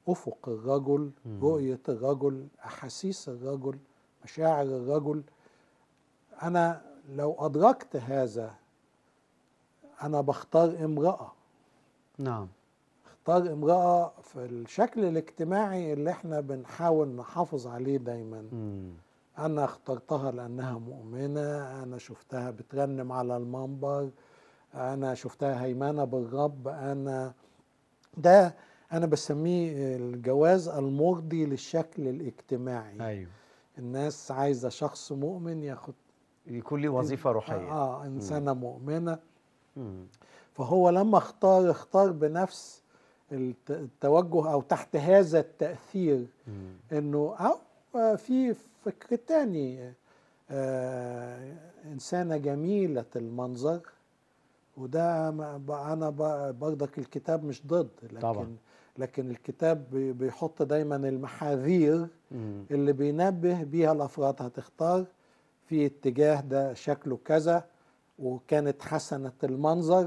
افق الرجل مم. رؤيه الرجل احاسيس الرجل مشاعر الرجل انا لو ادركت هذا انا بختار امراه نعم اختار امراه في الشكل الاجتماعي اللي احنا بنحاول نحافظ عليه دايما مم. انا اخترتها لانها مؤمنه انا شفتها بترنم على المنبر انا شفتها هيمنه بالرب انا ده انا بسميه الجواز المرضي للشكل الاجتماعي ايوه الناس عايزه شخص مؤمن ياخد يكون لي وظيفه روحيه اه انسانه مؤمنه مم. فهو لما اختار اختار بنفس الت- التوجه او تحت هذا التاثير مم. انه او آه، في فكر تاني آه انسانه جميله المنظر وده ما- ب- انا ب- برضك الكتاب مش ضد لكن طبعا. لكن الكتاب بي- بيحط دايما المحاذير مم. اللي بينبه بيها الافراد هتختار في اتجاه ده شكله كذا وكانت حسنه المنظر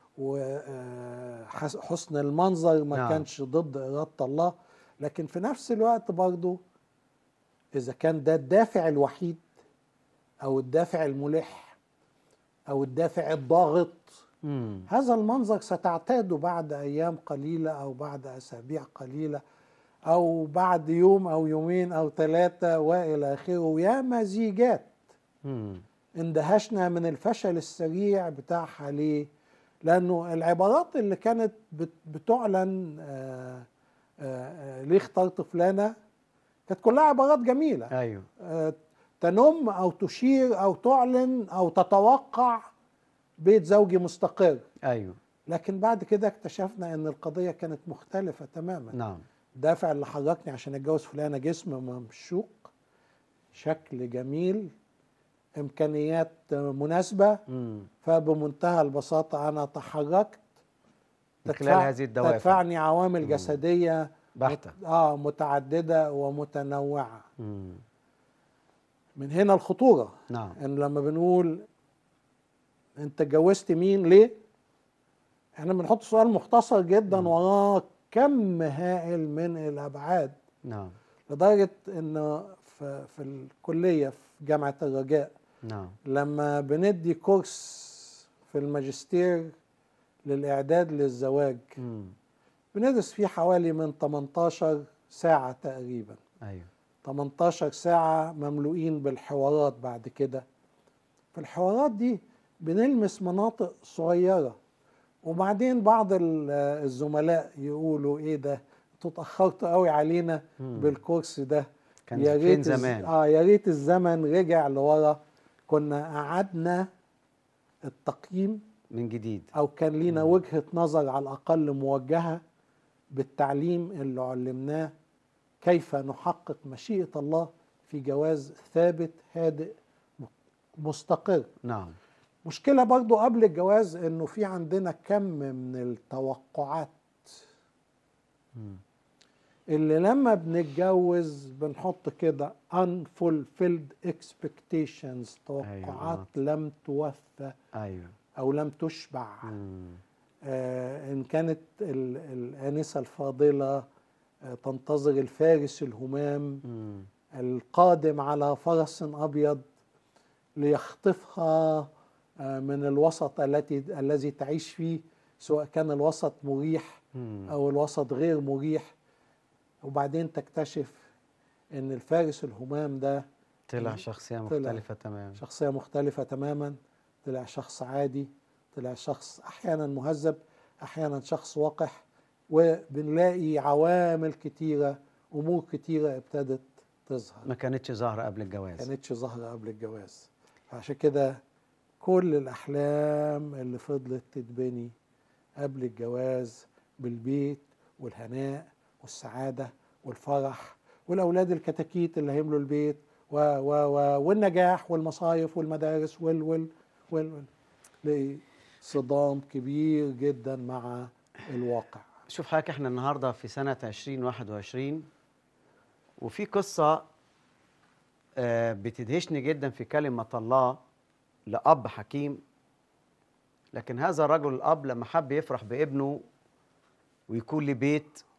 وحسن المنظر ما نعم. كانش ضد اراده الله لكن في نفس الوقت برضو اذا كان ده الدافع الوحيد او الدافع الملح او الدافع الضاغط مم. هذا المنظر ستعتاده بعد ايام قليله او بعد اسابيع قليله او بعد يوم او يومين او ثلاثه والى اخره يا مزيجات مم. اندهشنا من الفشل السريع بتاعها ليه؟ لانه العبارات اللي كانت بت- بتعلن آه، آه، آه، ليه اخترت فلانه كانت كلها عبارات جميله ايوه آه، تنم او تشير او تعلن او تتوقع بيت زوجي مستقر ايوه لكن بعد كده اكتشفنا ان القضيه كانت مختلفه تماما نعم الدافع اللي حركني عشان اتجوز فلانه جسم ممشوق شكل جميل امكانيات مناسبه مم. فبمنتهى البساطه انا تحركت من خلال هذه الدوافع تدفعني عوامل جسديه بحتة. مت- اه متعدده ومتنوعه مم. من هنا الخطوره نعم ان لما بنقول انت اتجوزت مين ليه احنا بنحط سؤال مختصر جدا وراه كم هائل من الابعاد نعم لدرجه ان في, في الكليه في جامعه الرجاء نعم لما بندي كورس في الماجستير للاعداد للزواج مم. بندرس فيه حوالي من 18 ساعه تقريبا ايوه 18 ساعة مملوئين بالحوارات بعد كده في الحوارات دي بنلمس مناطق صغيرة وبعدين بعض ال- الزملاء يقولوا ايه ده انتوا اتأخرتوا قوي علينا مم. بالكورس ده كان يا فين ريت الز- زمان اه يا ريت الزمن رجع لورا كنا قعدنا التقييم من جديد او كان لينا وجهة نظر على الاقل موجهة بالتعليم اللي علمناه كيف نحقق مشيئة الله في جواز ثابت هادئ م- مستقر نعم مشكلة برضو قبل الجواز انه في عندنا كم من التوقعات مم. اللي لما بنتجوز بنحط كده unfulfilled expectations توقعات لم توفى ايوه او لم تشبع مم. آه، إن كانت ال- الآنسة الفاضلة آه، تنتظر الفارس الهمام مم. القادم على فرس أبيض ليخطفها آه، من الوسط التي الذي تعيش فيه سواء كان الوسط مريح مم. أو الوسط غير مريح وبعدين تكتشف إن الفارس الهمام ده طلع شخصيه طلع. مختلفه تماما شخصية مختلفة تماما طلع شخص عادي طلع شخص أحيانا مهذب أحيانا شخص وقح وبنلاقي عوامل كتيرة أمور كتيرة ابتدت تظهر ما كانتش ظاهره قبل الجواز كانتش ظاهرة قبل الجواز عشان كده كل الأحلام اللي فضلت تتبني قبل الجواز بالبيت والهناء والسعادة والفرح والأولاد الكتاكيت اللي هيملوا البيت و و و والنجاح والمصايف والمدارس وال وال وال, وال. تلاقي صدام كبير جدا مع الواقع شوف حضرتك احنا النهارده في سنه 2021 وفي قصه آه، بتدهشني جدا في كلمه الله لاب حكيم لكن هذا الرجل الاب لما حب يفرح بابنه ويكون له بيت